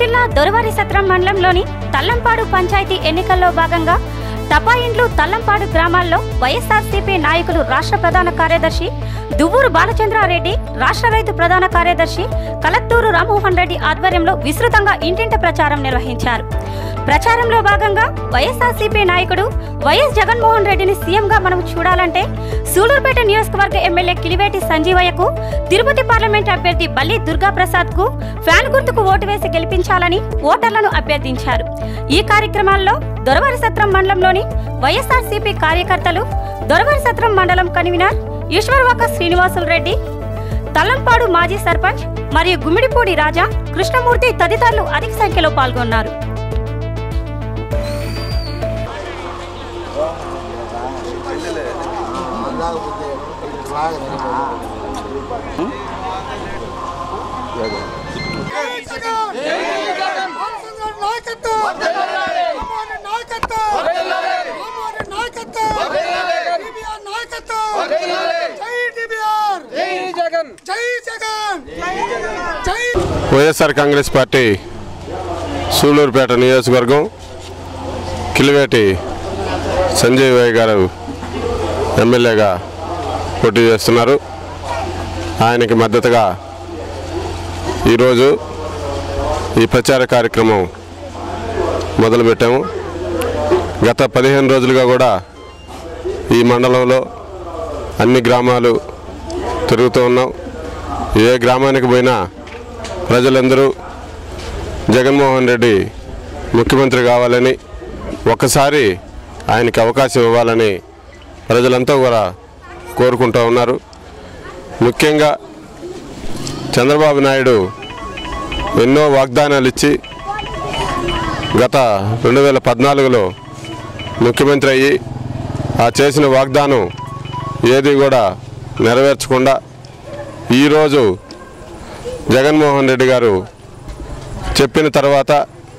జిల్లా దొరవారి సత్రం మండలంలోని తల్లంపాడు పంచాయతీ ఎన్నికల్లో భాగంగా తపాయిండ్లు తల్లంపాడు గ్రామాల్లో వైఎస్ఆర్సీపీ నాయకులు రాష్ట్ర ప్రధాన కార్యదర్శి దువ్వూరు బాలచంద్రారెడ్డి రాష్ట్ర రైతు ప్రధాన కార్యదర్శి కలత్తూరు రామ్మోహన్ రెడ్డి ఆధ్వర్యంలో విస్తృతంగా ఇంటింట ప్రచారం నిర్వహించారు ప్రచారంలో భాగంగా వైఎస్ఆర్సీపీ నాయకుడు వైఎస్ జగన్మోహన్ రెడ్డిని సీఎంగా మనం చూడాలంటే సూలూరుపేట నియోజకవర్గ ఎమ్మెల్యే కిలివేటి సంజీవయ్యకు తిరుపతి పార్లమెంట్ అభ్యర్థి బల్లి దుర్గాప్రసాద్ కు ఫ్యాన్ గుర్తుకు ఓటు వేసి గెలిపించాలని ఓటర్లను అభ్యర్థించారు ఈ కార్యక్రమాల్లో దొరవారి సత్రం మండలంలోని వైఎస్ఆర్సీపీ కార్యకర్తలు దొరవారి సత్రం మండలం కన్వీనర్ ఈశ్వర్వాక శ్రీనివాసులు రెడ్డి తల్లంపాడు మాజీ సర్పంచ్ మరియు గుమ్మిడిపూడి రాజా కృష్ణమూర్తి తదితరులు అధిక సంఖ్యలో పాల్గొన్నారు వైఎస్ఆర్ కాంగ్రెస్ పార్టీ సూలూరుపేట నియోజకవర్గం కిలివేటి సంజయ్ వై గారు ఎమ్మెల్యేగా పోటీ చేస్తున్నారు ఆయనకి మద్దతుగా ఈరోజు ఈ ప్రచార కార్యక్రమం మొదలుపెట్టాము గత పదిహేను రోజులుగా కూడా ఈ మండలంలో అన్ని గ్రామాలు తిరుగుతూ ఉన్నాం ఏ గ్రామానికి పోయినా ప్రజలందరూ జగన్మోహన్ రెడ్డి ముఖ్యమంత్రి కావాలని ఒక్కసారి ఆయనకి అవకాశం ఇవ్వాలని ప్రజలంతా కూడా కోరుకుంటూ ఉన్నారు ముఖ్యంగా చంద్రబాబు నాయుడు ఎన్నో వాగ్దానాలు ఇచ్చి గత రెండు వేల పద్నాలుగులో ముఖ్యమంత్రి అయ్యి ఆ చేసిన వాగ్దానం ఏది కూడా నెరవేర్చకుండా ఈరోజు జగన్మోహన్ రెడ్డి గారు చెప్పిన తర్వాత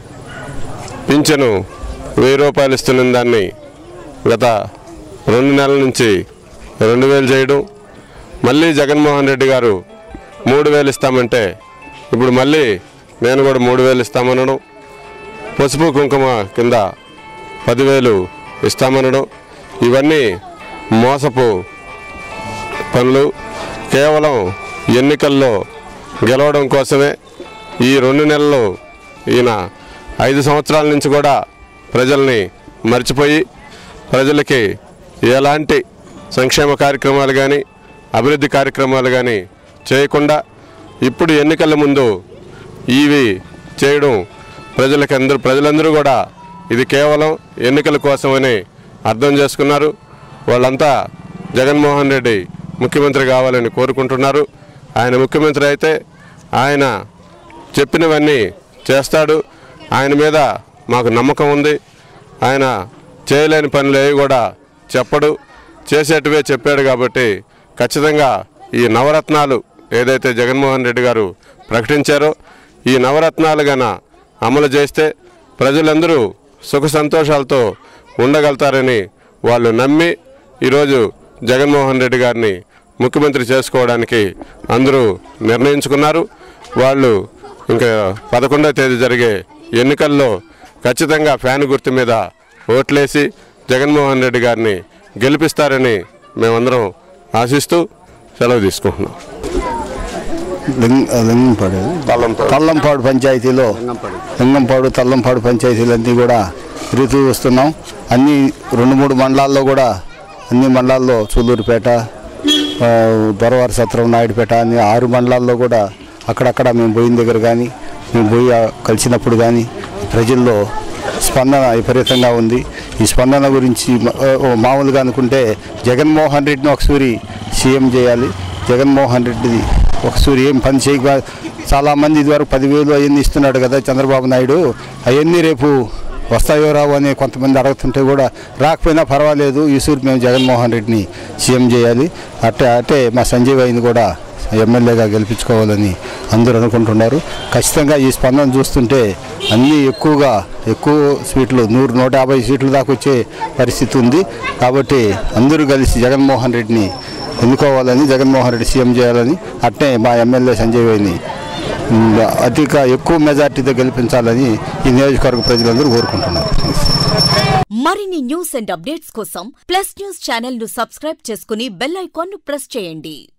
పింఛను వెయ్యి రూపాయలు ఇస్తున్న దాన్ని గత రెండు నెలల నుంచి రెండు వేలు చేయడం మళ్ళీ జగన్మోహన్ రెడ్డి గారు మూడు వేలు ఇస్తామంటే ఇప్పుడు మళ్ళీ నేను కూడా మూడు వేలు ఇస్తామనడం పసుపు కుంకుమ కింద పదివేలు ఇస్తామనడం ఇవన్నీ మోసపు పనులు కేవలం ఎన్నికల్లో గెలవడం కోసమే ఈ రెండు నెలలు ఈయన ఐదు సంవత్సరాల నుంచి కూడా ప్రజల్ని మర్చిపోయి ప్రజలకి ఎలాంటి సంక్షేమ కార్యక్రమాలు కానీ అభివృద్ధి కార్యక్రమాలు కానీ చేయకుండా ఇప్పుడు ఎన్నికల ముందు ఇవి చేయడం ప్రజలకి అందరూ ప్రజలందరూ కూడా ఇది కేవలం ఎన్నికల కోసమని అర్థం చేసుకున్నారు వాళ్ళంతా జగన్మోహన్ రెడ్డి ముఖ్యమంత్రి కావాలని కోరుకుంటున్నారు ఆయన ముఖ్యమంత్రి అయితే ఆయన చెప్పినవన్నీ చేస్తాడు ఆయన మీద మాకు నమ్మకం ఉంది ఆయన చేయలేని పనులు ఏవి కూడా చెప్పడు చేసేటివే చెప్పాడు కాబట్టి ఖచ్చితంగా ఈ నవరత్నాలు ఏదైతే జగన్మోహన్ రెడ్డి గారు ప్రకటించారో ఈ నవరత్నాలు గన అమలు చేస్తే ప్రజలందరూ సుఖ సంతోషాలతో ఉండగలుగుతారని వాళ్ళు నమ్మి ఈరోజు జగన్మోహన్ రెడ్డి గారిని ముఖ్యమంత్రి చేసుకోవడానికి అందరూ నిర్ణయించుకున్నారు వాళ్ళు ఇంకా పదకొండవ తేదీ జరిగే ఎన్నికల్లో ఖచ్చితంగా ఫ్యాన్ గుర్తు మీద ఓట్లేసి జగన్మోహన్ రెడ్డి గారిని గెలిపిస్తారని మేమందరం ఆశిస్తూ సెలవు తీసుకుంటున్నాం లింగ- లింగంపాడు తల్లంపాడు పంచాయతీలో లింగంపాడు తల్లంపాడు పంచాయతీలన్నీ కూడా తిరుగుతూ వస్తున్నాం అన్ని రెండు మూడు మండలాల్లో కూడా అన్ని మండలాల్లో చూలూరుపేట ఆ, దొరవారి సత్రం నాయుడుపేట అన్ని ఆరు మండలాల్లో కూడా అక్కడక్కడ మేము పోయిన దగ్గర కానీ మేము పోయి ఆ కలిసినప్పుడు కానీ ప్రజల్లో స్పందన విపరీతంగా ఉంది ఈ స్పందన గురించి మా- ఆ, మామూలుగా అనుకుంటే జగన్మోహన్ రెడ్డిని ఒకసారి సీఎం చేయాలి జగన్మోహన్ రెడ్డిది ఒకసారి ఏం పని చేయక చాలామంది ఇదివరకు పదివేలు అవన్నీ ఇస్తున్నాడు కదా చంద్రబాబు నాయుడు అవన్నీ రేపు వస్తాయో రావు అని కొంతమంది అడుగుతుంటే కూడా రాకపోయినా పర్వాలేదు ఈసూరు మేము జగన్మోహన్ రెడ్డిని సీఎం చేయాలి అట్టే అట్టే మా సంజయ్ వైని కూడా ఎమ్మెల్యేగా గెలిపించుకోవాలని అందరూ అనుకుంటున్నారు ఖచ్చితంగా ఈ స్పందన చూస్తుంటే అన్నీ ఎక్కువగా ఎక్కువ సీట్లు నూరు నూట యాభై సీట్ల దాకా వచ్చే పరిస్థితి ఉంది కాబట్టి అందరూ కలిసి జగన్మోహన్ రెడ్డిని ఎన్నుకోవాలని జగన్మోహన్ రెడ్డి సీఎం చేయాలని అట్నే మా ఎమ్మెల్యే సంజయ్ వైని ఉమ్, అధిక ఎక్కువ మెజార్టీతో గెలిపించాలని ఈ నియోజకవర్గ ప్రజలందరూ కోరుకుంటున్నారు మరిన్ని న్యూస్ అండ్ అప్డేట్స్ కోసం ప్లస్ న్యూస్ ఛానల్ ను సబ్స్క్రైబ్ చేసుకుని బెల్ ఐకాన్ ను ప్రెస్ చేయండి